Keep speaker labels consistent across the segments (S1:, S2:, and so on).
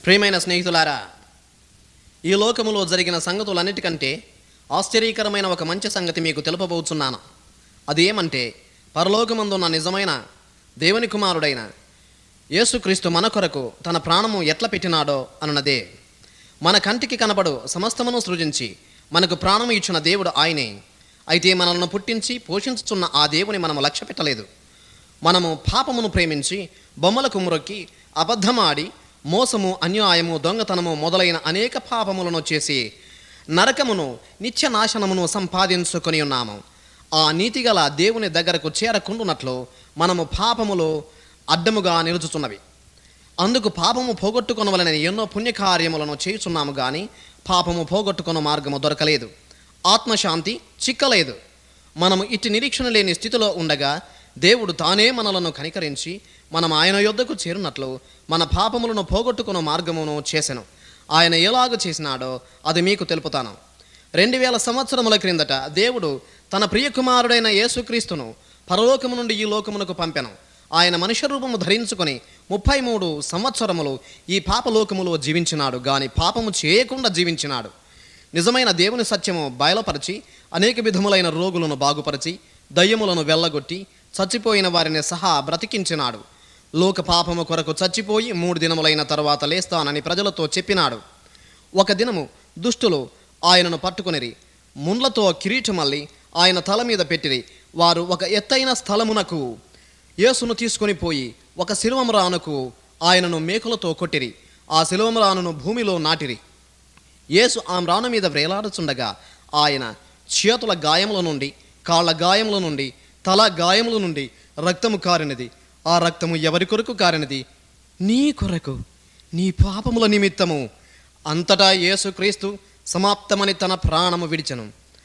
S1: ప్రియమైన స్నేహితులారా ఈ లోకములో జరిగిన సంగతులన్నిటికంటే ఆశ్చర్యకరమైన ఒక మంచి సంగతి మీకు తెలుపబోతున్నాను అది ఏమంటే పరలోకమందున్న నిజమైన దేవుని కుమారుడైన యేసుక్రీస్తు మన కొరకు తన ప్రాణము ఎట్ల పెట్టినాడో అన్నదే మన కంటికి కనబడు సమస్తమును సృజించి మనకు ప్రాణము ఇచ్చిన దేవుడు ఆయనే అయితే మనల్ని పుట్టించి పోషించుచున్న ఆ దేవుని మనము లక్ష్య పెట్టలేదు మనము పాపమును ప్రేమించి బొమ్మలకు మురొక్కి అబద్ధమాడి మోసము అన్యాయము దొంగతనము మొదలైన అనేక పాపములను చేసి నరకమును నిత్య నాశనమును సంపాదించుకొని ఉన్నాము ఆ నీతిగల దేవుని దగ్గరకు చేరకుండునట్లు మనము పాపములో అడ్డముగా నిలుచుచున్నవి అందుకు పాపము పోగొట్టుకొనవలనని ఎన్నో పుణ్యకార్యములను చేయుచున్నాము కానీ పాపము పోగొట్టుకొన మార్గము దొరకలేదు ఆత్మశాంతి చిక్కలేదు మనము ఇట్టి నిరీక్షణ లేని స్థితిలో ఉండగా దేవుడు తానే మనలను కనికరించి మనం ఆయన యొద్దకు చేరునట్లు మన పాపములను పోగొట్టుకున్న మార్గమును చేసెను ఆయన ఎలాగ చేసినాడో అది మీకు తెలుపుతాను రెండు వేల సంవత్సరముల క్రిందట దేవుడు తన ప్రియకుమారుడైన యేసుక్రీస్తును పరలోకము నుండి ఈ లోకమునకు పంపెను ఆయన మనుష్య రూపము ధరించుకొని ముప్పై మూడు సంవత్సరములు ఈ పాపలోకములో జీవించినాడు గాని పాపము చేయకుండా జీవించినాడు నిజమైన దేవుని సత్యము బయలుపరిచి అనేక విధములైన రోగులను బాగుపరిచి దయ్యములను వెళ్ళగొట్టి చచ్చిపోయిన వారిని సహా బ్రతికించినాడు లోక పాపము కొరకు చచ్చిపోయి మూడు దినములైన తర్వాత లేస్తానని ప్రజలతో చెప్పినాడు ఒక దినము దుష్టులు ఆయనను పట్టుకొనిరి ముండ్లతో కిరీటమల్లి ఆయన తల మీద పెట్టిరి వారు ఒక ఎత్తైన స్థలమునకు యేసును తీసుకొని పోయి ఒక శిలువమరానుకు ఆయనను మేకులతో కొట్టిరి ఆ శిలువమరానును భూమిలో నాటిరి యేసు ఆ మ్రాను మీద వ్రేలాడుచుండగా ఆయన చేతుల గాయముల నుండి కాళ్ళ గాయముల నుండి తల గాయముల నుండి రక్తము కారినది ఆ రక్తము ఎవరి కొరకు కారినది నీ కొరకు నీ పాపముల నిమిత్తము అంతటా యేసుక్రీస్తు సమాప్తమని తన ప్రాణము విడిచెను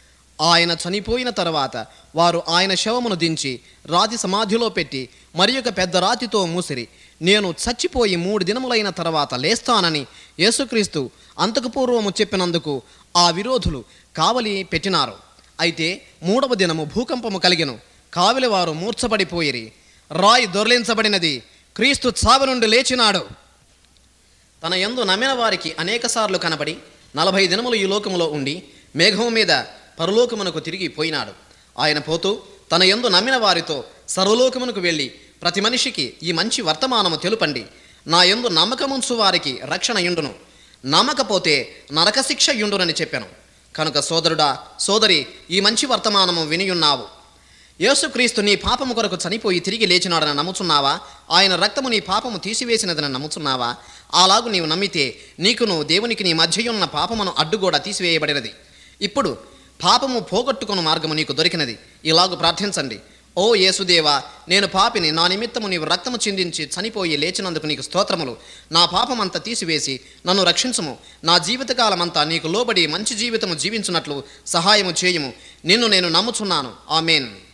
S1: ఆయన చనిపోయిన తర్వాత వారు ఆయన శవమును దించి రాతి సమాధిలో పెట్టి మరి ఒక పెద్ద రాతితో మూసిరి నేను చచ్చిపోయి మూడు దినములైన తర్వాత లేస్తానని యేసుక్రీస్తు అంతకు పూర్వము చెప్పినందుకు ఆ విరోధులు కావలి పెట్టినారు అయితే మూడవ దినము భూకంపము కలిగెను కావలి వారు మూర్ఛపడిపోయిరి రాయి దొర్లించబడినది క్రీస్తు చావు నుండి లేచినాడు తన యందు నమ్మిన వారికి అనేకసార్లు కనబడి నలభై దినములు ఈ లోకములో ఉండి మేఘము మీద పరలోకమునకు తిరిగి పోయినాడు ఆయన పోతూ తన యందు నమ్మిన వారితో సర్వలోకమునకు వెళ్ళి ప్రతి మనిషికి ఈ మంచి వర్తమానము తెలుపండి నా యందు నమ్మకముంచు వారికి రక్షణ యుండును నమ్మకపోతే నరకశిక్ష యుండునని చెప్పాను కనుక సోదరుడా సోదరి ఈ మంచి వర్తమానము వినియున్నావు యేసుక్రీస్తు నీ పాపము కొరకు చనిపోయి తిరిగి లేచినాడని నమ్ముచున్నావా ఆయన రక్తము నీ పాపము తీసివేసినదని నమ్ముచున్నావా అలాగు నీవు నమ్మితే నీకును దేవునికి నీ మధ్యయున్న పాపమును అడ్డుగోడ తీసివేయబడినది ఇప్పుడు పాపము పోగొట్టుకున్న మార్గము నీకు దొరికినది ఇలాగు ప్రార్థించండి ఓ యేసుదేవా నేను పాపిని నా నిమిత్తము నీవు రక్తము చిందించి చనిపోయి లేచినందుకు నీకు స్తోత్రములు నా పాపమంతా తీసివేసి నన్ను రక్షించుము నా జీవితకాలమంతా నీకు లోబడి మంచి జీవితము జీవించున్నట్లు సహాయము చేయుము నిన్ను నేను నమ్ముచున్నాను ఆమెన్